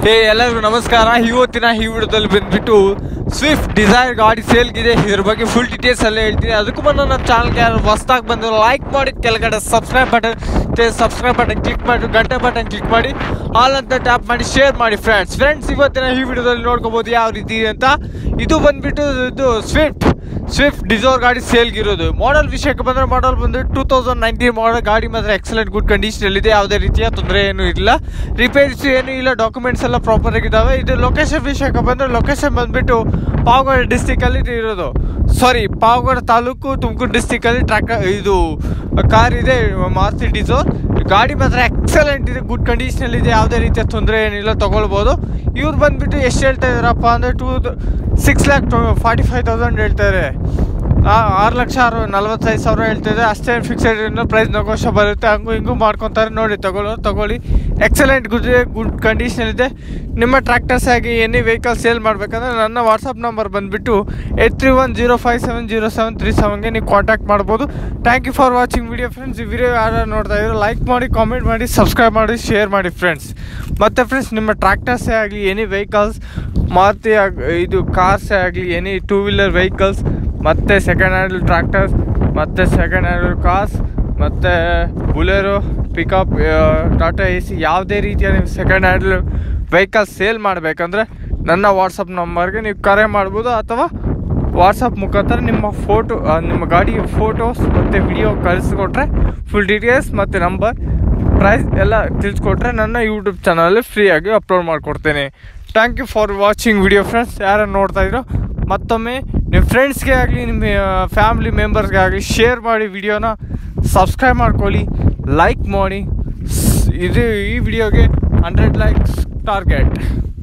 ಹೇ ಎಲ್ಲರಿಗೂ ನಮಸ್ಕಾರ ಇವತ್ತಿನ ಈ ವಿಡಿಯೋದಲ್ಲಿ ಬಂದ್ಬಿಟ್ಟು ಸ್ವಿಫ್ಟ್ ಡಿಸೈರ್ ಗಾಡಿ ಸೇಲ್ಗಿದೆ ಇದ್ರ ಬಗ್ಗೆ ಫುಲ್ ಡೀಟೇಲ್ಸ್ ಎಲ್ಲ ಹೇಳ್ತೀನಿ ಅದಕ್ಕೂ ಮುನ್ನ ನಮ್ಮ ಚಾನಲ್ಗೆ ಯಾರು ಹೊಸ್ದಾಗಿ ಬಂದು ಲೈಕ್ ಮಾಡಿ ಕೆಳಗಡೆ subscribe button subscribe button click ಮಾಡಿ ಗಂಟೆ ಬಟನ್ ಕ್ಲಿಕ್ ಮಾಡಿ ಆಲ್ ಅಂತ ಟ್ಯಾಪ್ ಮಾಡಿ ಶೇರ್ ಮಾಡಿ ಫ್ರೆಂಡ್ಸ್ ಫ್ರೆಂಡ್ಸ್ ಇವತ್ತಿನ ಈ ವಿಡಿಯೋದಲ್ಲಿ ನೋಡ್ಕೋಬೋದು ಯಾವ ರೀತಿ ಇದೆ ಅಂತ ಇದು ಬಂದ್ಬಿಟ್ಟು ಇದು ಸ್ವಿಫ್ಟ್ ಸ್ವಿಫ್ಟ್ ಡಿಸೋರ್ ಗಾಡಿ ಸೇಲ್ಗಿರೋದು ಮಾಡಲ್ ವಿಷಯಕ್ಕೆ ಬಂದರೆ ಮಾಡಲ್ ಬಂದು ಟೂ ತೌಸಂಡ್ ನೈನ್ಟೀನ್ ಮಾಡಲ್ ಗಾಡಿ ಮಾತ್ರ ಎಕ್ಸಲೆಂಟ್ ಗುಡ್ ಕಂಡೀಷನಲ್ಲಿದೆ ಯಾವುದೇ ರೀತಿಯ ತೊಂದರೆ ಏನೂ ಇಲ್ಲ ರಿಪೇರ್ಸ್ ಏನೂ ಇಲ್ಲ ಡಾಕ್ಯುಮೆಂಟ್ಸ್ ಎಲ್ಲ ಪ್ರಾಪರ್ ಆಗಿದ್ದಾವೆ ಇದು ಲೊಕೇಶನ್ ವಿಷಯಕ್ಕೆ ಬಂದರೆ ಲೊಕೇಶನ್ ಬಂದ್ಬಿಟ್ಟು ಪಾವಗಡ ಡಿಸ್ಟಿಕಲ್ಲಿ ಇರೋದು ಸಾರಿ ಪಾವಗಡ ತಾಲೂಕು ತುಮಕೂರು ಡಿಸ್ಟಿಕಲ್ಲಿ ಟ್ರ್ಯಾಕ್ ಇದು ಕಾರ್ ಇದೆ ಮಾರುತಿ ಡಿಸೋರ್ ಗಾಡಿ ಮಾತ್ರ ಎಕ್ಸಲೆಂಟ್ ಇದೆ ಗುಡ್ ಕಂಡೀಷನಲ್ಲಿದೆ ಯಾವುದೇ ರೀತಿಯ ತೊಂದರೆ ಏನಿಲ್ಲ ತೊಗೊಳ್ಬೋದು ಇವ್ರು ಬಂದ್ಬಿಟ್ಟು ಎಷ್ಟು ಹೇಳ್ತಾ ಇದ್ದಾರಪ್ಪ ಅಂದರೆ two six lakh forty five thousand ಹೇಳ್ತಾರೆ ಆರು ಲಕ್ಷ ಆರು ನಲ್ವತ್ತೈದು ಸಾವಿರ ಹೇಳ್ತಿದೆ ಅಷ್ಟೇ ಫಿಕ್ಸೆಡ್ ಪ್ರೈಸ್ ನಗೋಶ ಬರುತ್ತೆ ಹಂಗೂ ಹಿಂಗೂ ಮಾಡ್ಕೊತಾರೆ ನೋಡಿ ತಗೊಳ್ಳೋ ತಗೊಳ್ಳಿ ಎಕ್ಸಲೆಂಟ್ ಗುಡ್ ಗುಡ್ ಕಂಡೀಷನ್ ಇದೆ ನಿಮ್ಮ ಟ್ರ್ಯಾಕ್ಟರ್ಸ್ ಆಗಿ ಎನಿ ವೆಹಿಕಲ್ ಸೇಲ್ ಮಾಡಬೇಕಂದ್ರೆ ನನ್ನ ವಾಟ್ಸಪ್ ನಂಬರ್ ಬಂದುಬಿಟ್ಟು eight three one zero five seven zero seven three ಸೆವೆನ್ಗೆ ನೀವು ಕಾಂಟ್ಯಾಕ್ಟ್ ಮಾಡ್ಬೋದು thank you for watching video friends ಈ ವಿಡಿಯೋ ಯಾರು ನೋಡ್ತಾ ಇದ್ರು ಲೈಕ್ ಮಾಡಿ ಕಾಮೆಂಟ್ ಮಾಡಿ ಸಬ್ಸ್ಕ್ರೈಬ್ ಮಾಡಿ ಶೇರ್ ಮಾಡಿ ಫ್ರೆಂಡ್ಸ್ ಮತ್ತು ಫ್ರೆಂಡ್ಸ್ ನಿಮ್ಮ ಟ್ರ್ಯಾಕ್ಟರ್ಸೇ ಆಗಲಿ ಎನಿ ವೆಹಿಕಲ್ಸ್ ಮಾರುತಿ ಆಗ್ ಇದು ಕಾರ್ಸೇ ಆಗಲಿ ಎನಿ ಟೂ ವೀಲರ್ ವೆಹಿಕಲ್ಸ್ ಮತ್ತು ಸೆಕೆಂಡ್ ಹ್ಯಾಂಡಲ್ ಟ್ರ್ಯಾಕ್ಟರ್ಸ್ ಮತ್ತು ಸೆಕೆಂಡ್ ಹ್ಯಾಂಡಲ್ ಕಾರ್ಸ್ ಮತ್ತು Bolero pickup Tata A C ಯಾವುದೇ ರೀತಿಯ ನೀವು ಸೆಕೆಂಡ್ ಹ್ಯಾಂಡಲ್ ವೆಹಿಕಲ್ ಸೇಲ್ ಮಾಡಬೇಕಂದ್ರೆ ನನ್ನ ವಾಟ್ಸಪ್ ನಂಬರ್ಗೆ ನೀವು ಕರೆ ಮಾಡ್ಬೋದು ಅಥವಾ ವಾಟ್ಸಪ್ ಮುಖಾಂತರ ನಿಮ್ಮ ಫೋಟೋ ನಿಮ್ಮ ಗಾಡಿಯ ಫೋಟೋಸ್ ಮತ್ತು ವಿಡಿಯೋ ಕಳಿಸ್ಕೊಟ್ರೆ ಫುಲ್ ಡೀಟೇಲ್ಸ್ ಮತ್ತು ನಂಬರ್ ಪ್ರೈಸ್ ಎಲ್ಲ ತಿಳಿಸ್ಕೊಟ್ರೆ ನನ್ನ ಯೂಟ್ಯೂಬ್ ಚಾನಲಲ್ಲಿ ಫ್ರೀಯಾಗಿ ಅಪ್ಲೋಡ್ ಮಾಡಿಕೊಡ್ತೇನೆ thank you for watching video friends ಯಾರು ನೋಡ್ತಾ ಇದ್ರು ಮತ್ತೊಮ್ಮೆ ನಿಮ್ಮ ಫ್ರೆಂಡ್ಸ್ಗೆ ಆಗಲಿ ನಿಮ್ಮ ಫ್ಯಾಮಿಲಿ ಮೆಂಬರ್ಸ್ಗೆ ಆಗಲಿ ಶೇರ್ ಮಾಡಿ ವಿಡಿಯೋನ ಸಬ್ಸ್ಕ್ರೈಬ್ ಮಾಡ್ಕೊಳ್ಳಿ ಲೈಕ್ ಮಾಡಿ ಸ್- ಇದು ಈ ವಿಡಿಯೋಗೆ ಹಂಡ್ರೆಡ್ ಲೈಕ್ಸ್ ಟಾರ್ಗೆಟ್